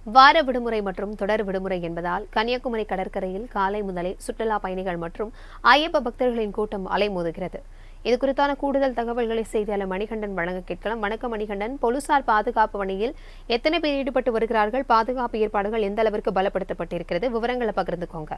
வார விடுமுறை மற்றும் தொடர் விடுமுறை என்பதால் கன்னியாகுமரி கடற்கரையில் காலை முதலே சுற்றுலா பயணிகள் மற்றும் ஐயப்ப பக்தர்களின் கூட்டம் அலைமோதுகிறது இது குறித்தான கூடுதல் தகவல்களை செய்தியாளர் மணிகண்டன் வழங்க கேட்கலாம் வணக்கம் மணிகண்டன் போலீசார் பாதுகாப்பு பணியில் எத்தனை பேர் ஈடுபட்டு வருகிறார்கள் பாதுகாப்பு ஏற்பாடுகள் எந்த அளவிற்கு பலப்படுத்தப்பட்டிருக்கிறது விவரங்களை பகிர்ந்துக்கோங்க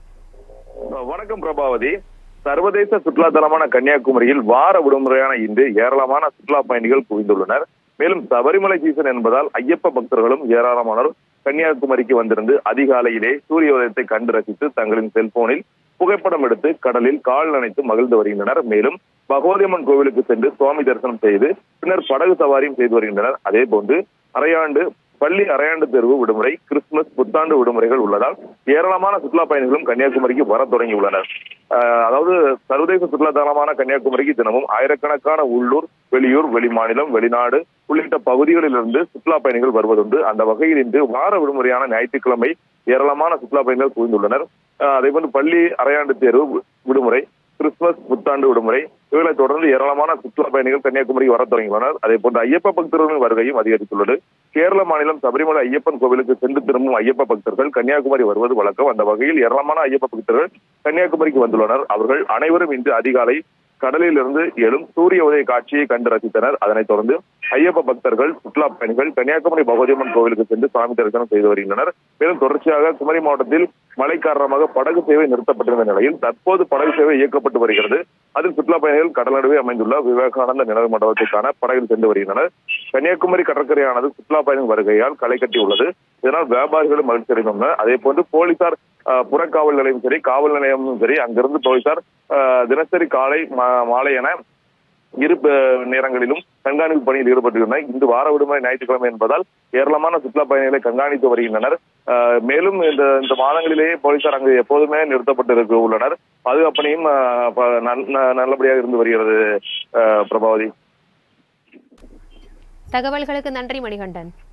வணக்கம் பிரபாவதி சர்வதேச சுற்றுலா தலமான கன்னியாகுமரியில் வார விடுமுறையான இன்று ஏராளமான சுற்றுலா பயணிகள் குவிந்துள்ளனர் மேலும் சபரிமலை சீசன் என்பதால் ஐயப்ப பக்தர்களும் ஏராளமானோர் கன்னியாகுமரிக்கு வந்திருந்து அதிகாலையிலே சூரிய உதயத்தை கண்டு ரசித்து தங்களின் செல்போனில் புகைப்படம் எடுத்து கடலில் கால் நனைத்து மகிழ்ந்து வருகின்றனர் மேலும் பகவதியம்மன் கோவிலுக்கு சென்று சுவாமி தரிசனம் செய்து பின்னர் படகு சவாரியும் செய்து வருகின்றனர் அதே போன்று அரையாண்டு பள்ளி அரையாண்டு தேர்வு விடுமுறை கிறிஸ்துமஸ் புத்தாண்டு விடுமுறைகள் உள்ளதால் ஏராளமான சுற்றுலா பயணிகளும் கன்னியாகுமரிக்கு வர தொடங்கியுள்ளனர் ஆஹ் அதாவது சர்வதேச சுற்றுலா தலமான கன்னியாகுமரிக்கு தினமும் ஆயிரக்கணக்கான உள்ளூர் வெளியூர் வெளிமாநிலம் வெளிநாடு உள்ளிட்ட பகுதிகளிலிருந்து சுற்றுலா பயணிகள் வருவதுண்டு அந்த வகையில் இன்று வார விடுமுறையான ஞாயிற்றுக்கிழமை ஏராளமான சுற்றுலா பயணிகள் குவிந்துள்ளனர் ஆஹ் அதே போன்று பள்ளி அரையாண்டு தேர்வு வி- விடுமுறை கிறிஸ்துமஸ் புத்தாண்டு விடுமுறை இவர்களை தொடர்ந்து ஏராளமான சுற்றுலா பயணிகள் கன்னியாகுமரி வர தொடங்கியுள்ளனர் அதே போன்று ஐயப்ப பக்தர்களின் வருகையும் அதிகரித்துள்ளது கேரள மாநிலம் சபரிமலை ஐயப்பன் கோவிலுக்கு சென்று திரும்பும் ஐயப்ப பக்தர்கள் கன்னியாகுமரி வருவது வழக்கம் அந்த வகையில் ஏராளமான ஐயப்ப பக்தர்கள் கன்னியாகுமரிக்கு வந்துள்ளனர் அவர்கள் அனைவரும் இன்று அதிகாலை கடலில் இருந்து எழும் சூரிய உதய காட்சியை கண்டு ரசித்தனர் அதனைத் தொடர்ந்து ஐயப்ப பக்தர்கள் சுற்றுலா பயணிகள் கன்னியாகுமரி பகவதியம்மன் கோவிலுக்கு சென்று சாமி தரிசனம் செய்து வருகின்றனர் மேலும் தொடர்ச்சியாக குமரி மாவட்டத்தில் மழை காரணமாக படகு சேவை நிறுத்தப்பட்டிருந்த நிலையில் தற்போது படகு சேவை இயக்கப்பட்டு வருகிறது அதில் சுற்றுலா பயணிகள் கடல் நடுவே அமைந்துள்ள விவேகானந்த நினைவு மண்டபத்திற்கான படகில் சென்று வருகின்றனர் கன்னியாகுமரி கடற்கரையானது சுற்றுலா பயணிகள் வருகையால் களை கட்டி உள்ளது இதனால் வியாபாரிகளும் மகிழ்ச்சி அடைந்துள்ளனர் அதே போன்று போலீசார் ஆஹ், புறக்காவல் நிலையம் சரி காவல் நிலையமும் சரி அங்கிருந்து போலீசார் ஆஹ், தினசரி காலை மா- மாலை என இரு ப- நேரங்களிலும் கண்காணிப்பு பணியில் ஈடுபட்டுள்ளனர் இன்று வார விடுமுறை ஞாயிற்றுக்கிழமை என்பதால் ஏராளமான சுற்றுலா பயணிகளை கண்காணித்து வருகின்றனர் ஆஹ், மேலும் இந்த இந்த மாதங்களிலேயே போலீசார் அங்கு எப்போதுமே நிறுத்தப்பட்டு இருக்க உள்ளனர் பாதுகாப்பு பணியும் ஆஹ், ப- நல்- ந- நல்லபடியாக இருந்து வருகிறது ஆஹ், பிரபாவதி தகவல்களுக்கு நன்றி மணிகண்டன்